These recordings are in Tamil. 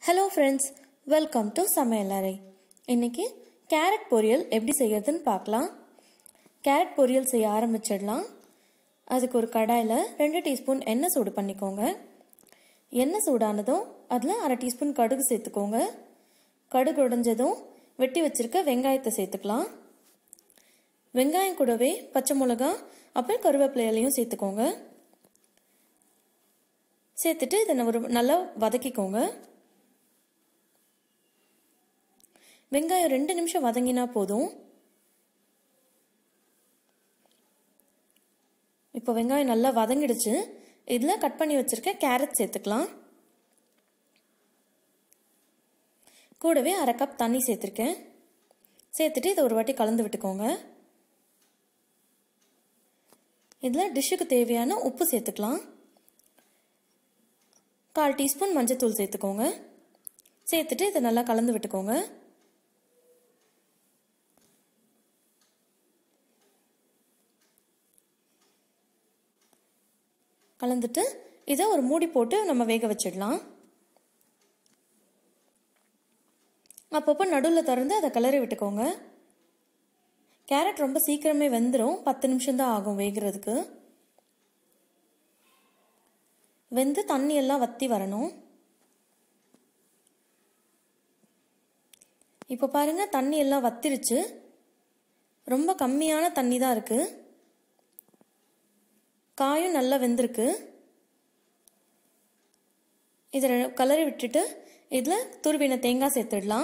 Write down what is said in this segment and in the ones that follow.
ஹலோ ஃப்ரெண்ட்ஸ் வெல்கம் டு சமையலறை இன்னைக்கு கேரட் பொரியல் எப்படி செய்யறதுன்னு பார்க்கலாம் கேரட் பொரியல் செய்ய ஆரம்பிச்சிடலாம் அதுக்கு ஒரு கடாயில் ரெண்டு டீஸ்பூன் எண்ணெய் சூடு பண்ணிக்கோங்க எண்ணெய் சூடானதும் அதில் அரை டீஸ்பூன் கடுகு சேர்த்துக்கோங்க கடுகு உடைஞ்சதும் வெட்டி வச்சிருக்க வெங்காயத்தை சேர்த்துக்கலாம் வெங்காயம் கூடவே பச்சை மிளகா அப்புறம் கருவேப்பிலையிலையும் சேர்த்துக்கோங்க சேர்த்துட்டு இதை ஒரு நல்லா வதக்கிக்கோங்க வெங்காயம் ரெண்டு நிமிஷம் வதங்கினா போதும் இப்போ வெங்காயம் நல்லா வதங்கிடுச்சு இதில் கட் பண்ணி வச்சுருக்க கேரட் சேர்த்துக்கலாம் கூடவே அரை கப் தண்ணி சேர்த்துருக்கேன் சேர்த்துட்டு இதை ஒரு வாட்டி கலந்து விட்டுக்கோங்க இதில் டிஷ்ஷுக்கு தேவையான உப்பு சேர்த்துக்கலாம் கால் டீஸ்பூன் மஞ்சத்தூள் சேர்த்துக்கோங்க சேர்த்துட்டு இதை நல்லா கலந்து விட்டுக்கோங்க கலந்துட்டு இதை ஒரு மூடி போட்டு நம்ம வேக வச்சிடலாம் அப்பப்போ நடுவில் திறந்து அதை கிளறி விட்டுக்கோங்க கேரட் ரொம்ப சீக்கிரமே வெந்துடும் பத்து நிமிஷம் தான் ஆகும் வேகிறதுக்கு வெந்து தண்ணி எல்லாம் வத்தி வரணும் இப்போ பாருங்க தண்ணி எல்லாம் வத்திருச்சு ரொம்ப கம்மியான தண்ணி தான் இருக்கு காயும் நல்லா வெந்திருக்கு இதை கலரி விட்டுட்டு இதில் துருவின தேங்காய் சேர்த்துடலாம்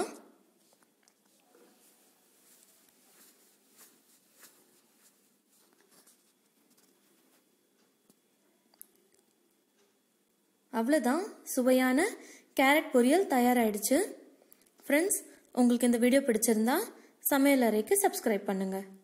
அவ்வளோதான் சுவையான கேரட் பொரியல் தயாராகிடுச்சு ஃப்ரெண்ட்ஸ் உங்களுக்கு இந்த வீடியோ பிடிச்சிருந்தா சமையல் அறைக்கு சப்ஸ்கிரைப் பண்ணுங்கள்